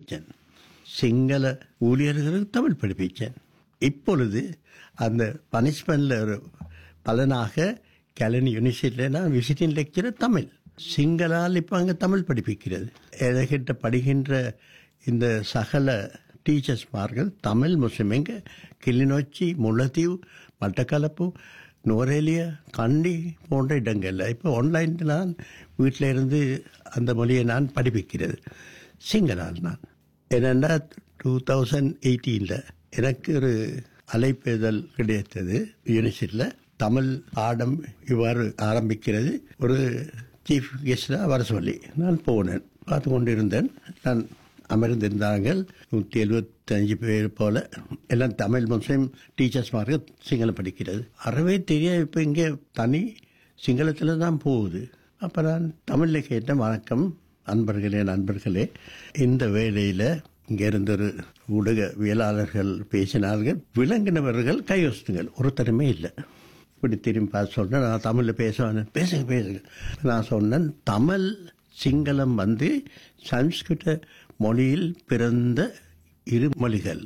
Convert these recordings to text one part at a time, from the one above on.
படிப்பித்தேன் சிங்கள ஊழியர்களுக்கு தமிழ் படிப்பித்தேன் இப்பொழுது அந்த பனிஷ்மெண்ட்ல ஒரு பலனாக கலனி யூனிவர்சிட்டியில் நான் விசிட்டிங் லெக்சரர் தமிழ் சிங்களால் இப்போ அங்கே தமிழ் படிப்பிக்கிறது எதகிட்ட படிக்கின்ற இந்த சகல டீச்சர்ஸ்மார்கள் தமிழ் முஸ்லிமிங்க கிளிநொச்சி முல்லைத்தீவு மட்டக்களப்பு நுவரேலியா கண்டி போன்ற இடங்களில் இப்போ ஆன்லைனில் நான் வீட்டில் இருந்து அந்த மொழியை நான் படிப்பிக்கிறது சிங்களால் நான் என்னென்னா டூ தௌசண்ட் எயிட்டீனில் எனக்கு ஒரு அழைப்பேதல் கிடைத்தது யூனிவர்சிட்டியில் தமிழ் பாடம் இவ்வாறு ஆரம்பிக்கிறது ஒரு சீஃப் கெஸ்டாக வர சொல்லி நான் போனேன் பார்த்து கொண்டிருந்தேன் நான் அமர்ந்திருந்தார்கள் நூற்றி எழுபத்தஞ்சு பேர் போல எல்லாம் தமிழ் முஸ்லீம் டீச்சர்ஸ்மார்கள் சிங்களம் படிக்கிறது அறவே தெரிய இப்போ இங்கே தனி சிங்களத்தில் தான் போகுது அப்போ நான் தமிழில் கேட்டேன் வணக்கம் அன்பர்களே நண்பர்களே இந்த வேலையில் இங்கே இருந்த ஒரு ஊடகவியலாளர்கள் பேசினார்கள் விளங்கினவர்கள் கையொசுங்கள் ஒருத்தருமே இல்லை இப்படி திரும்பி பார்த்து சொன்னேன் நான் தமிழில் பேசுவேன் பேசுங்க பேசுங்க நான் சொன்னேன் தமிழ் சிங்களம் வந்து சம்ஸ்கிருத மொழியில் பிறந்த இரு மொழிகள்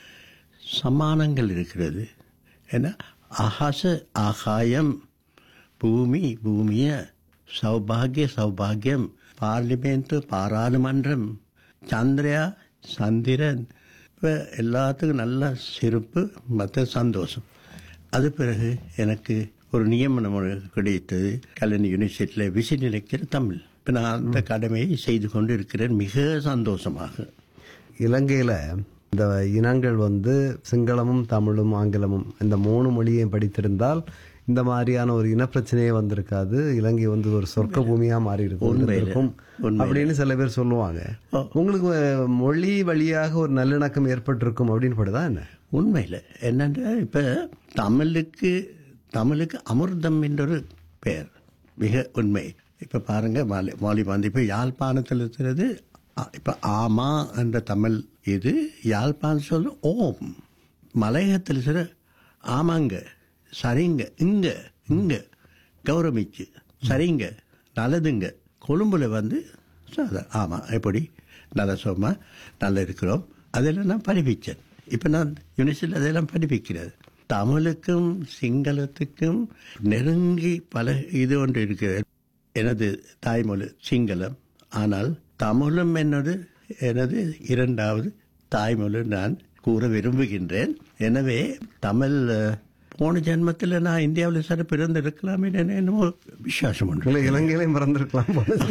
சமானங்கள் இருக்கிறது ஏன்னா அகாச ஆகாயம் பூமி பூமிய சௌபாகிய சௌபாகியம் பார்லிமெண்ட் பாராளுமன்றம் சந்திரயா சந்திரன் இப்போ எல்லாத்துக்கும் நல்ல சிறப்பு மற்ற சந்தோஷம் அது பிறகு எனக்கு ஒரு நியமனம் கிடைத்தது கல்லணி யூனிவர்சிட்டியில் விசிட் லெக்சர் தமிழ் இப்போ நான் அந்த கடமையை செய்து கொண்டு இருக்கிறேன் மிக சந்தோஷமாக இலங்கையில் இந்த இனங்கள் வந்து சிங்களமும் தமிழும் ஆங்கிலமும் இந்த மூணு மொழியையும் படித்திருந்தால் இந்த மாதிரியான ஒரு இனப்பிரச்சனையே வந்திருக்காது இலங்கை வந்து ஒரு சொர்க்க பூமியா மாறி இருக்கும் அப்படின்னு சில பேர் சொல்லுவாங்க உங்களுக்கு மொழி வழியாக ஒரு நல்லிணக்கம் ஏற்பட்டிருக்கும் அப்படின்னு படுதா என்ன உண்மையில் என்னென்னா இப்போ தமிழுக்கு தமிழுக்கு அமிர்தம் என்றொரு பெயர் மிக உண்மை இப்போ பாருங்க மாலி மாலி வந்து இப்போ யாழ்ப்பாணத்தில் இருக்கிறது இப்போ ஆமா என்ற தமிழ் இது யாழ்ப்பாணம் சொல்ல ஓம் மலையகத்தில் இருக்கிற ஆமாங்க சரிங்க இங்க இங்க கௌரமிச்சு சரிங்க நல்லதுங்க கொழும்புல வந்து ஆமாம் எப்படி நல்ல சோமா நல்லா இருக்கிறோம் அதெல்லாம் நான் படிப்பிச்சேன் இப்போ நான் யூனிவர்சிட்டியில் அதெல்லாம் படிப்பிக்கிறது தமிழுக்கும் சிங்களத்துக்கும் நெருங்கி பல இது ஒன்று இருக்கிறது எனது தாய்மொழி சிங்களம் ஆனால் தமிழும் என்னது எனது இரண்டாவது தாய்மொழி நான் கூற விரும்புகின்றேன் எனவே தமிழ் போன ஜென்மத்தில் நான் இந்தியாவில் சார் பிறந்து இருக்கலாமே என்னமோ விசுவாசம் இல்லை இலங்கையிலையும் பிறந்திருக்கலாம்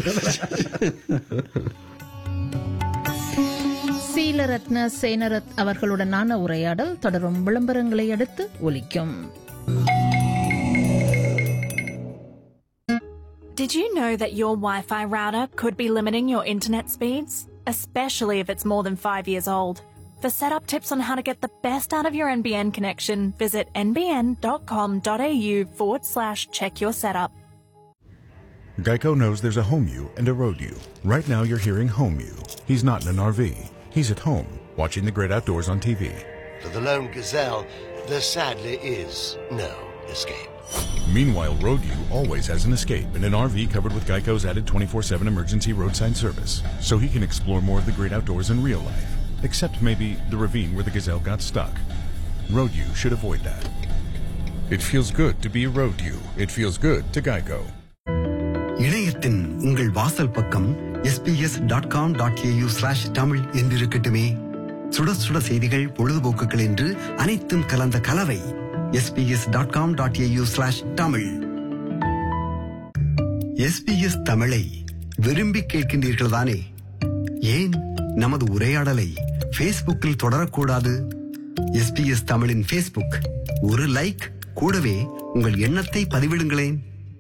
சீலரத்ன சேனரத் அவர்களுடனான உரையாடல் தொடரும் விளம்பரங்களை அடுத்து ஒலிக்கும் Did you know that your Wi Fi router could be limiting your internet speeds? Especially if it's more than five years old. For setup tips on how to get the best out of your NBN connection, visit nbn.com.au forward slash check your setup. Geico knows there's a home you and a road you. Right now you're hearing home you. He's not in an RV. He's at home, watching the great outdoors on TV. For the lone gazelle, there sadly is no escape. Meanwhile, Road U always has an escape in an RV covered with Geico's added 24-7 emergency roadside service, so he can explore more of the great outdoors in real life. Except maybe the ravine where the gazelle got stuck. Road U should avoid that. It feels good to be a Road U. It feels good to Geico. இணையத்தின் உங்கள் வாசல் பக்கம் SBS dot com dot AU slash Tamil என்றிருக்கட்டுமே சுட சுட செய்திகள் பொழுதுபோக்குகள் என்று அனைத்தும் கலந்த கலவை SBS dot com dot AU slash Tamil SBS தமிழை விரும்பி கேட்கின்றீர்கள் தானே ஏன் நமது உரையாடலை பேஸ்புக்கில் தொடரக்கூடாது எஸ்பிஎஸ் தமிழின் பேஸ்புக் ஒரு லைக் கூடவே உங்கள் எண்ணத்தை பதிவிடுங்களேன்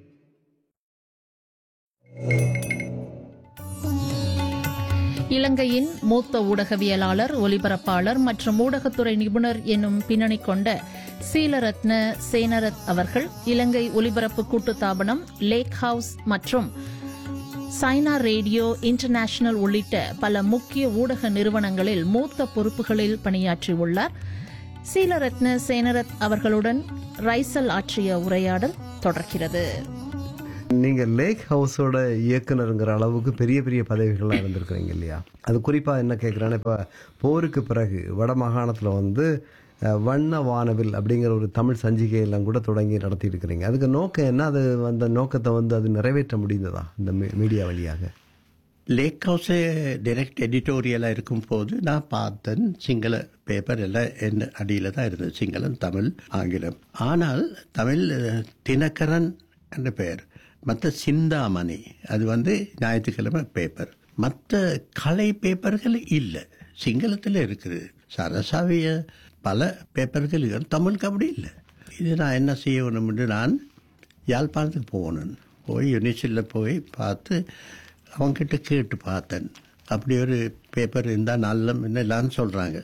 இலங்கையின் மூத்த ஊடகவியலாளர் ஒலிபரப்பாளர் மற்றும் ஊடகத்துறை நிபுணர் என்னும் பின்னணி கொண்ட சீலரத்ன சேனரத் அவர்கள் இலங்கை ஒலிபரப்பு கூட்டுத்தாபனம் லேக் ஹவுஸ் மற்றும் சைனா ரேடியோ இன்டர்நேஷனல் உள்ளிட்ட பல முக்கிய ஊடக நிறுவனங்களில் மூத்த பொறுப்புகளில் பணியாற்றியுள்ளார் சீலரத்ன சேனரத் அவர்களுடன் ரைசல் ஆற்றிய உரையாடல் தொடர்கிறது நீங்க லேக் ஹவுஸோட இயக்குனருங்கிற அளவுக்கு பெரிய பெரிய பதவிகள்லாம் இருந்திருக்கிறீங்க இல்லையா அது குறிப்பா என்ன கேட்குறேன்னா இப்போ போருக்கு பிறகு வட மாகாணத்துல வந்து அஹ், வண்ண வானவில் அப்படிங்கிற ஒரு தமிழ் சஞ்சிகையெல்லாம் கூட தொடங்கி நடத்திட்டு இருக்கிறீங்க அதுக்கு நோக்கம் என்ன அது அந்த நோக்கத்தை வந்து அது நிறைவேற்ற முடிந்ததா இந்த மீ- மீடியா வழியாக லேக் ஹவுஸே டைரக்ட் எடிட்டோரியலாக இருக்கும்போது நான் பார்த்தேன் சிங்கள பேப்பர் எல்லாம் என் அடியில் தான் இருந்தது சிங்களம் தமிழ் ஆங்கிலம் ஆனால் தமிழ் அஹ், தினகரன் என்ற பெயர் மற்ற சிந்தாமணி அது வந்து ஞாயிற்றுக்கிழமை பேப்பர் மற்ற கலை பேப்பர்கள் இல்லை சிங்களத்தில் இருக்குது சரசாவிய பல பேப்பர்கள் இருக்கு. தமிழுக்கு அப்படி இல்லை இது நான் என்ன செய்யணும்னு நான் யாழ்ப்பாணத்துக்கு போகணும் போய் யூனிவர்சிட்டியில் போய் பார்த்து அவங்ககிட்ட கேட்டு பார்த்தேன் அப்படி ஒரு பேப்பர் இருந்தால் நல்ல என்னெல்லாம் சொல்கிறாங்க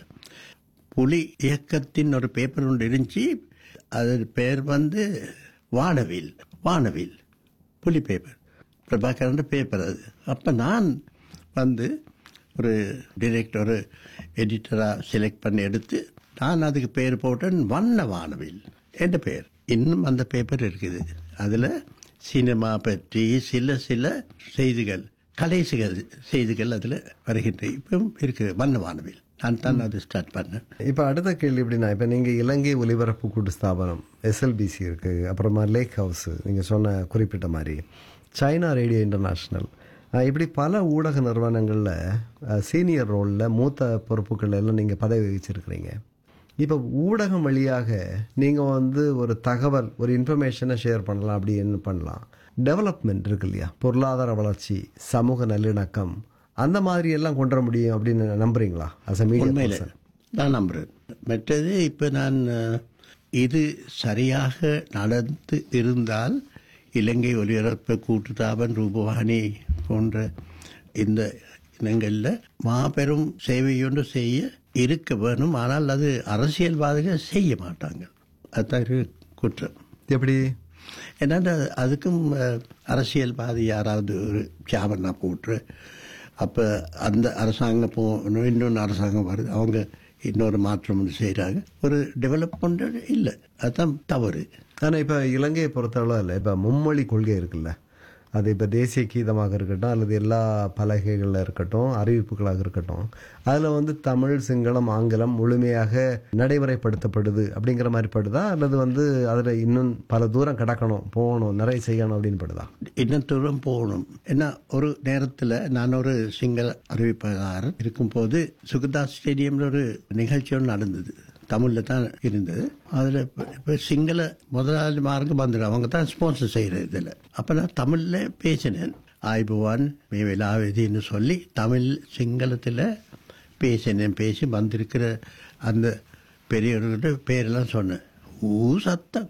புலி இயக்கத்தின் ஒரு பேப்பர் ஒன்று இருந்துச்சு அது பேர் வந்து வானவில் வானவில் புலி பேப்பர் பிரபாகரன் பேப்பர் அது அப்போ நான் வந்து ஒரு டிரெக்டர் ஒரு எடிட்டராக செலக்ட் பண்ணி எடுத்து நான் அதுக்கு பேர் போட்டேன் வண்ண வானவில் என்ற பேர் இன்னும் அந்த பேப்பர் இருக்குது அதில் சினிமா பற்றி சில சில செய்திகள் கலைசிகள் செய்திகள் அதில் வருகின்ற இப்பவும் இருக்குது வண்ண வானவில் நான் தான் அது ஸ்டார்ட் பண்ணேன் இப்போ அடுத்த கேள்வி எப்படின்னா இப்போ நீங்கள் இலங்கை ஒலிபரப்பு கூட்டு ஸ்தாபனம் எஸ்எல்பிசி இருக்குது அப்புறமா லேக் ஹவுஸ் நீங்கள் சொன்ன குறிப்பிட்ட மாதிரி சைனா ரேடியோ இன்டர்நேஷ்னல் அஹ் இப்படி பல ஊடக நிறுவனங்களில் சீனியர் ரோலில் மூத்த பொறுப்புகள் எல்லாம் நீங்கள் பதவி வகிச்சிருக்கிறீங்க இப்போ ஊடகம் வழியாக நீங்கள் வந்து ஒரு தகவல் ஒரு இன்ஃபர்மேஷனை ஷேர் பண்ணலாம் அப்படி என்ன பண்ணலாம் டெவலப்மெண்ட் இருக்கு இல்லையா பொருளாதார வளர்ச்சி சமூக நல்லிணக்கம் அந்த மாதிரி எல்லாம் கொண்டு வர முடியும் அப்படின்னு நம்புறீங்களா அஸ் அ உண்மையில் மீடியா நான் நம்புறேன் மற்றது இப்போ நான் அஹ், இது சரியாக நடந்து இருந்தால் இலங்கை ஒலிபரப்பு கூட்டுத்தாபன் ரூபவாணி போன்ற இந்த இனங்களில் மாபெரும் சேவையொன்று செய்ய இருக்க வேணும் ஆனால் அது அரசியல்வாதிகள் செய்ய மாட்டாங்க அதுதான் ஒரு குற்றம் எப்படி ஏன்னா அந்த- அதுக்கும் அஹ், அரசியல்வாதி யாராவது ஒரு சாவனா போட்டு அப்போ அந்த அரசாங்கம் போகணும் இன்னொன்று அரசாங்கம் வருது அவங்க இன்னொரு மாற்றம் ஒன்று செய்கிறாங்க ஒரு டெவலப்மெண்ட் இல்லை அதுதான் தவறு ஆனால் இப்போ இலங்கையை பொறுத்தளவில் இப்போ மும்மொழி கொள்கை இருக்குல்ல அது இப்போ தேசிய கீதமாக இருக்கட்டும் அல்லது எல்லா பலகைகளில் இருக்கட்டும் அறிவிப்புகளாக இருக்கட்டும் அதில் வந்து தமிழ் சிங்களம் ஆங்கிலம் முழுமையாக நடைமுறைப்படுத்தப்படுது அப்படிங்கிற மாதிரி படுதா அல்லது வந்து அதில் இன்னும் பல தூரம் கடக்கணும் போகணும் நிறைய செய்யணும் அப்படின்னு படுதா இன்னும் தூரம் போகணும் ஏன்னா ஒரு நேரத்தில் நான் ஒரு சிங்கள அறிவிப்பாளர் இருக்கும்போது சுகதா ஸ்டேடியம்ல ஒரு நிகழ்ச்சி ஒன்று நடந்தது தமிழில் தான் இருந்தது அதில் இப்போ சிங்கள முதலாளிமாருக்கு வந்துடும் அவங்க தான் ஸ்பான்சர் செய்கிற இதில் அப்போ நான் தமிழில் பேசினேன் ஆய்புவான் மே விலாவதின்னு சொல்லி தமிழ் சிங்களத்தில் பேசினேன் பேசி வந்திருக்கிற அந்த பெரியவர்கிட்ட பேரெல்லாம் சொன்னேன் ஊ சத்தம்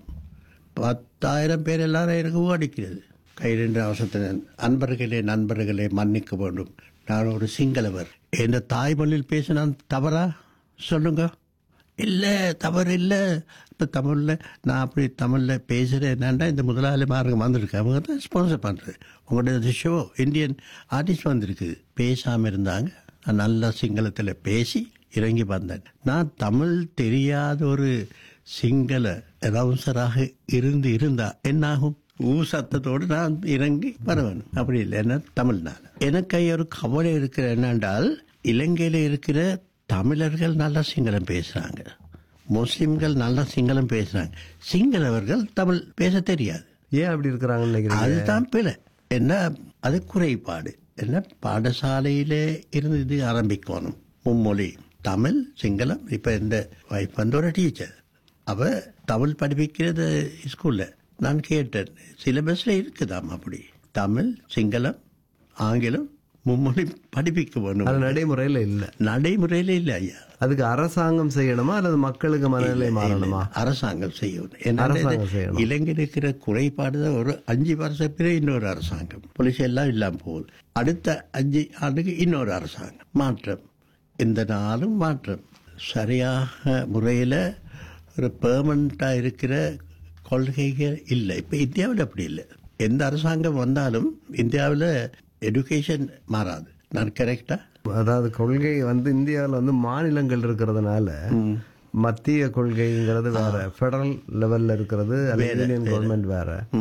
பத்தாயிரம் பேர் எல்லாரும் எனக்கு ஓடிக்கிறது கை ரெண்டு அவசரத்தில் அன்பர்களே நண்பர்களே மன்னிக்க வேண்டும் நான் ஒரு சிங்களவர் என் தாய்மொழியில் பேசினான் தவறா சொல்லுங்க இல்லை தவறு இல்லை இப்போ தமிழில் நான் அப்படி தமிழில் பேசுகிறேன் என்னண்டா இந்த முதலாளிமாருங்க வந்திருக்கு அவங்க தான் ஸ்பான்சர் பண்ணுறது உங்களோட ஷோ இந்தியன் ஆர்டிஸ்ட் வந்திருக்கு பேசாமல் இருந்தாங்க நான் நல்லா சிங்களத்தில் பேசி இறங்கி வந்தேன் நான் தமிழ் தெரியாத ஒரு சிங்கள அனௌன்சராக இருந்து இருந்தா என்னாகும் ஊ சத்தத்தோடு நான் இறங்கி வர வேணும் அப்படி இல்லை என்ன தமிழ்னால எனக்கு ஒரு கவலை இருக்கிற என்னென்றால் இலங்கையில் இருக்கிற தமிழர்கள் நல்லா சிங்களம் பேசுறாங்க முஸ்லிம்கள் நல்லா சிங்களம் பேசுறாங்க சிங்களவர்கள் தமிழ் பேச தெரியாது ஏன் அப்படி இருக்கிறாங்கன்னு நினைக்கிறீங்க அதுதான் பிழை என்ன அது குறைபாடு என்ன பாடசாலையிலே இருந்து இது ஆரம்பிக்கணும் மும்மொழி தமிழ் சிங்களம் இப்போ இந்த வைஃப் வந்து ஒரு டீச்சர் அவ தமிழ் படிப்பிக்கிறது ஸ்கூல்ல நான் கேட்டேன் சிலபஸ்ல இருக்குதாம் அப்படி தமிழ் சிங்களம் ஆங்கிலம் மும்மொழி படிப்பிக்க அது வேணும் நடைமுறையில் இல்லை நடைமுறையில இல்லை ஐயா அதுக்கு அரசாங்கம் செய்யணுமா அல்லது மக்களுக்கு மனநிலை மாறணுமா அரசாங்கம் செய்யணும் ஏன்னா அரசாங்கம் இது செய்யணும். இலங்கையில் இருக்கிற குறைபாடு தான் ஒரு அஞ்சு வருஷம் பிறகு இன்னொரு அரசாங்கம் போலீஸ் எல்லாம் இல்லாம போகுது அடுத்த அஞ்சு ஆண்டுக்கு இன்னொரு அரசாங்கம் மாற்றம் இந்த நாளும் மாற்றம் சரியாக முறையில் ஒரு பெர்மனண்ட்டாக இருக்கிற கொள்கைகள் இல்லை இப்போ இந்தியாவில் அப்படி இல்லை எந்த அரசாங்கம் வந்தாலும் இந்தியாவில் எடுகேஷன் மாறாது நான் கரெக்டா அதாவது கொள்கை வந்து இந்தியாவில் வந்து மாநிலங்கள் இருக்கிறதுனால மத்திய கொள்கைங்கிறது வேற ஃபெடரல் லெவல்ல இருக்கிறது அல்லது யூனியன் கவர்மெண்ட் வேற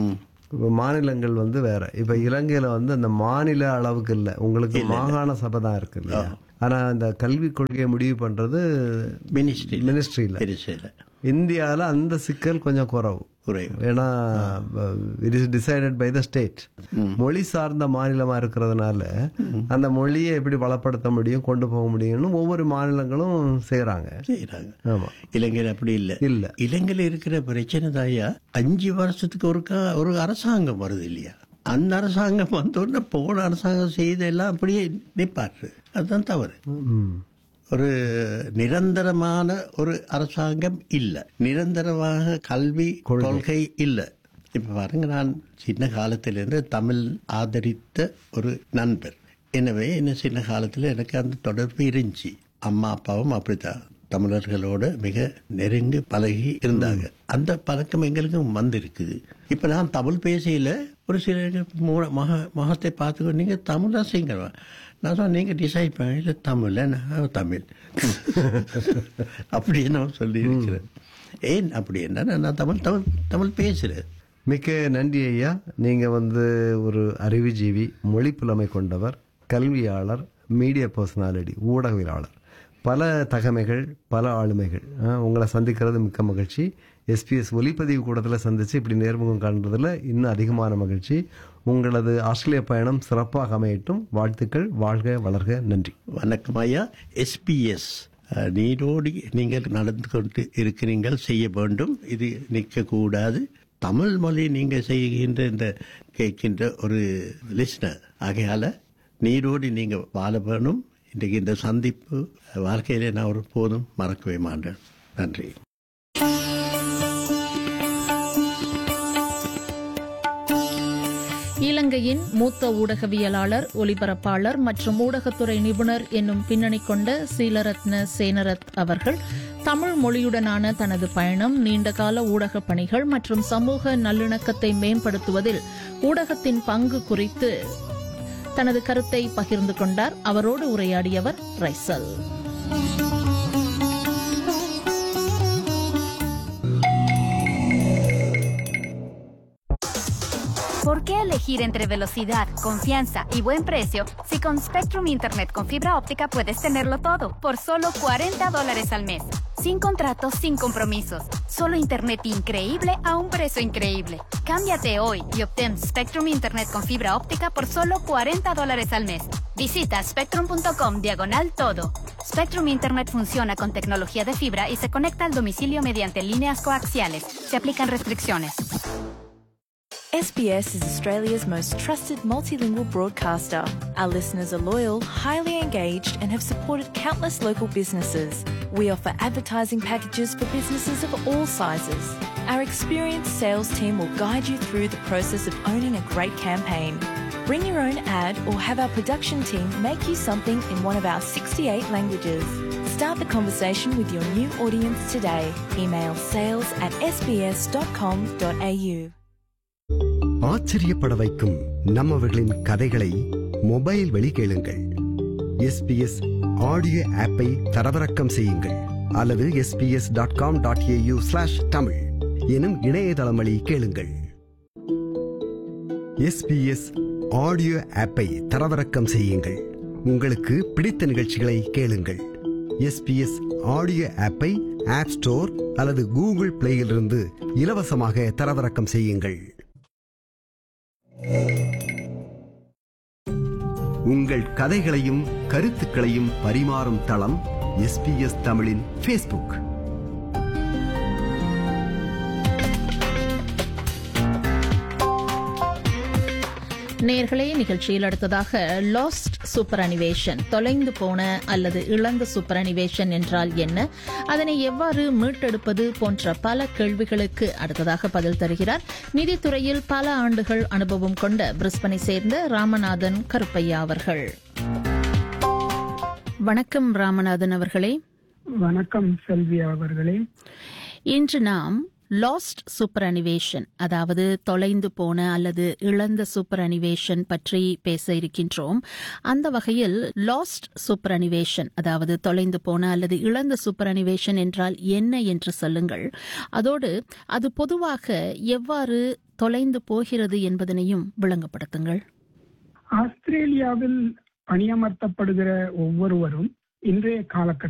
இப்ப மாநிலங்கள் வந்து வேற இப்ப இலங்கையில வந்து அந்த மாநில அளவுக்கு இல்ல உங்களுக்கு மாகாண சபை தான் இருக்கு இல்லையா ஆனா இந்த கல்விக் கொள்கையை முடிவு பண்றது மினிஸ்ட்ரி மினிஸ்ட்ரியில பெருசில் இந்தியால அந்த சிக்கல் கொஞ்சம் குறவு குறைவு ஏன்னா it is decided by the state மொழி சார்ந்த மாநிலமா இருக்கிறதுனால அந்த மொழியை எப்படி வளப்படுத்த முடியும் கொண்டு போக முடியும்னு ஒவ்வொரு மாநிலங்களும் செய்யறாங்க செய்கிறாங்க ஆமா இலங்கையில் அப்படி இல்லை இல்ல இலங்கையில் இருக்கிற பிரச்சனை தாயா அஞ்சு வருஷத்துக்கு ஒருக்கா ஒரு அரசாங்கம் வருது இல்லையா அந்த அரசாங்கம் வந்தோடனே போன அரசாங்கம் செய்தெல்லாம் அப்படியே நிப்பாட்டு அதுதான் தவறு ம். ஒரு நிரந்தரமான ஒரு அரசாங்கம் இல்லை நிரந்தரமாக கல்வி கொள்கை இல்லை இப்ப பாருங்க நான் சின்ன காலத்திலிருந்து தமிழ் ஆதரித்த ஒரு நண்பர் எனவே என்ன சின்ன காலத்தில் எனக்கு அந்த தொடர்பு இருந்துச்சு அம்மா அப்பாவும் அப்படித்தான் தமிழர்களோட மிக நெருங்கி பழகி இருந்தாங்க அந்த பழக்கம் எங்களுக்கும் வந்திருக்குது இப்ப நான் தமிழ் பேசையில ஒரு சில மு- மக மகத்தை பார்த்துக்கோ நீங்க தமிழ் தான் செய்யுங்க நான் சொன்னேன் நீங்க டிசைட் பண்ண தமிழ் நான் தமிழ் அப்படி நான் சொல்லி இருக்கிறேன் ஏன் அப்படி என்ன நான் தமிழ் தமிழ் தமிழ் பேசுறேன் மிக்க நன்றி ஐயா நீங்க வந்து ஒரு அறிவுஜீவி மொழி புலமை கொண்டவர் கல்வியாளர் மீடியா பர்சனாலிட்டி ஊடகவியலாளர் பல தகமைகள் பல ஆளுமைகள் ஆ, உங்களை சந்திக்கிறது மிக்க மகிழ்ச்சி எஸ்பிஎஸ் ஒலிப்பதிவு கூடத்தில் சந்திச்சு இப்படி நேர்முகம் காண்றதுல இன்னும் அதிகமான மகிழ்ச்சி உங்களது ஆஸ்திரேலிய பயணம் சிறப்பாக அமையட்டும் வாழ்த்துக்கள் வாழ்க வளர்க நன்றி வணக்கம் ஐயா எஸ்பிஎஸ் நீரோடி நீங்கள் நடந்து கொண்டு இருக்கிறீர்கள் செய்ய வேண்டும் இது நிற்கக்கூடாது தமிழ் மொழி நீங்கள் செய்கின்ற இந்த கேட்கின்ற ஒரு லிஸ்னர் ஆகையால நீரோடி நீங்கள் வாழ வேணும் இன்றைக்கு இந்த சந்திப்பு வாழ்க்கையிலே நான் ஒரு போதும் மறக்கவே மாட்டேன் நன்றி இலங்கையின் மூத்த ஊடகவியலாளர் ஒலிபரப்பாளர் மற்றும் ஊடகத்துறை நிபுணர் என்னும் பின்னணி கொண்ட சீலரத்ன சேனரத் அவர்கள் தமிழ் மொழியுடனான தனது பயணம் நீண்டகால ஊடகப் பணிகள் மற்றும் சமூக நல்லிணக்கத்தை மேம்படுத்துவதில் ஊடகத்தின் பங்கு குறித்து தனது கருத்தை பகிர்ந்து கொண்டார் அவரோடு உரையாடியவர் Raisal ¿Por qué elegir entre velocidad, confianza y buen precio si con Spectrum Internet con fibra óptica puedes tenerlo todo por solo 40 dólares al mes? Sin contratos, sin compromisos. Solo Internet increíble a un precio increíble. Cámbiate hoy y obtén Spectrum Internet con fibra óptica por solo 40 dólares al mes. Visita spectrum.com diagonal todo. Spectrum Internet funciona con tecnología de fibra y se conecta al domicilio mediante líneas coaxiales. Se aplican restricciones. SBS is Australia's most trusted multilingual broadcaster. Our listeners are loyal, highly engaged, and have supported countless local businesses. We offer advertising packages for businesses of all sizes. Our experienced sales team will guide you through the process of owning a great campaign. Bring your own ad or have our production team make you something in one of our 68 languages. Start the conversation with your new audience today. Email sales at sbs.com.au. ஆச்சரியப்பட வைக்கும் நம்மவர்களின் கதைகளை mobile வழி கேளுங்கள் SBS audio ஆப்பை தரவிறக்கம் செய்யுங்கள் அல்லது SBS dot com dot AU slash Tamil எனும் இணையதளம் வழி கேளுங்கள் எஸ்பிஎஸ் ஆடியோ ஆப்பை தரவிறக்கம் செய்யுங்கள் உங்களுக்கு பிடித்த நிகழ்ச்சிகளை கேளுங்கள் எஸ்பிஎஸ் ஆடியோ ஆப்பை ஆப் ஸ்டோர் அல்லது கூகுள் பிளேயிலிருந்து இலவசமாக தரவிறக்கம் செய்யுங்கள் உங்கள் கதைகளையும் கருத்துக்களையும் பரிமாறும் தளம் எஸ்பிஎஸ் தமிழின் ஃபேஸ்புக் நேர்களே நிகழ்ச்சியில் அடுத்ததாக லாஸ்ட் சூப்பர் அனிவேஷன் தொலைந்து போன அல்லது இழந்த சூப்பர் அனிவேஷன் என்றால் என்ன அதனை எவ்வாறு மீட்டெடுப்பது போன்ற பல கேள்விகளுக்கு அடுத்ததாக பதில் தருகிறார் நிதித்துறையில் பல ஆண்டுகள் அனுபவம் கொண்ட பிரிஸ்பனை சேர்ந்த ராமநாதன் கருப்பையா அவர்கள் வணக்கம் ராமநாதன் அவர்களே வணக்கம் செல்வி அவர்களே இன்று நாம் லாஸ்ட் சூப்பர் அனிவேஷன் அதாவது தொலைந்து போன அல்லது இழந்த சூப்பர் அனிவேஷன் பற்றி பேச இருக்கின்றோம் அந்த வகையில் லாஸ்ட் சூப்பர் அனிவேஷன் அதாவது தொலைந்து போன அல்லது இழந்த சூப்பர் அனிவேஷன் என்றால் என்ன என்று சொல்லுங்கள் அதோடு அது பொதுவாக எவ்வாறு தொலைந்து போகிறது என்பதனையும் விளங்கப்படுத்துங்கள் ஆஸ்திரேலியாவில் பணியமர்த்தப்படுகிற ஒவ்வொருவரும் இன்றைய காலகட்டத்தில்